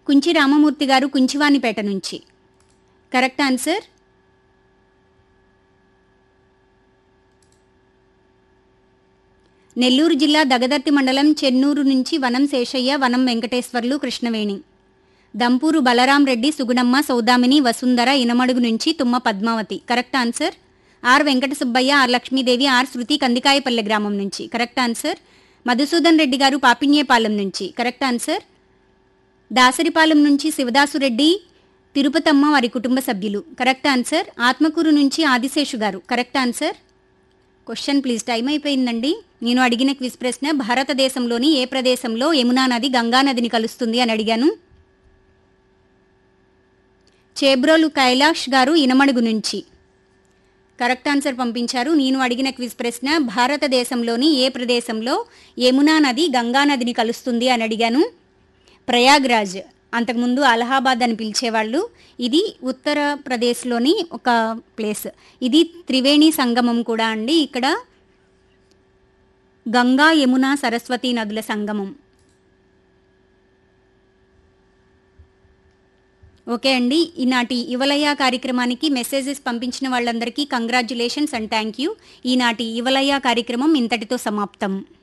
కుంచి రామమూర్తి గారు కుంచివానిపేట నుంచి correct answer Nellore జిల్లా దగదర్తి మండలం చెన్నూరు నుంచి వనం శేషయ్య వనం వెంకటేశ్వర్లు కృష్ణవేణి దంపూరు బలరాం రెడ్డి సుగుణమ్మ సౌదామిని వసుంధర ఇనమడుగు నుంచి Tumma Padmavathi correct answer R Venkata Subbaiah R Lakshmidevi R Shruti Kandikayapalle గ్రామం నుంచి కరెక్ట్ ఆన్సర్ మధుసూదన్ రెడ్డి గారు పాపిన్యేపాలెం నుంచి కరెక్ట్ ఆన్సర్ దాసరిపాలెం నుంచి శివదాసురెడ్డి తిరుపతమ్మ వారి కుటుంబ సభ్యులు కరెక్ట్ ఆన్సర్ ఆత్మకూరు నుంచి ఆదిశేషు గారు correct answer question please time అయిపోయిందండి నేను అడిగిన క్విజ్ ప్రశ్న భారతదేశంలోని ఏ ప్రదేశంలో యమునా నది గంగా నదిని కలుస్తుంది అని అడిగాను చేబ్రోలు కైలాష్ గారు ఇనమడుగు నుంచి కరెక్ట్ ఆన్సర్ పంపించారు నేను అడిగిన క్విజ్ ప్రశ్న భారతదేశంలోని ఏ ప్రదేశంలో యమునా నది గంగా నదిని కలుస్తుంది అని అడిగాను ప్రయాగ్రాజ్ అంతకుముందు అలహాబాద్ అని పిలిచేవాళ్ళు ఇది ఉత్తరప్రదేశ్లోని ఒక ప్లేస్ ఇది త్రివేణి సంగమం కూడా అండి ఇక్కడ గంగా యమున సరస్వతి నదుల సంగమం ఓకే అండి ఈనాటి యువలయ కార్యక్రమానికి మెసేజెస్ పంపించిన వాళ్ళందరికీ కంగ్రాచ్యులేషన్స్ అండ్ థ్యాంక్ యూ ఈనాటి యువలయ కార్యక్రమం ఇంతటితో సమాప్తం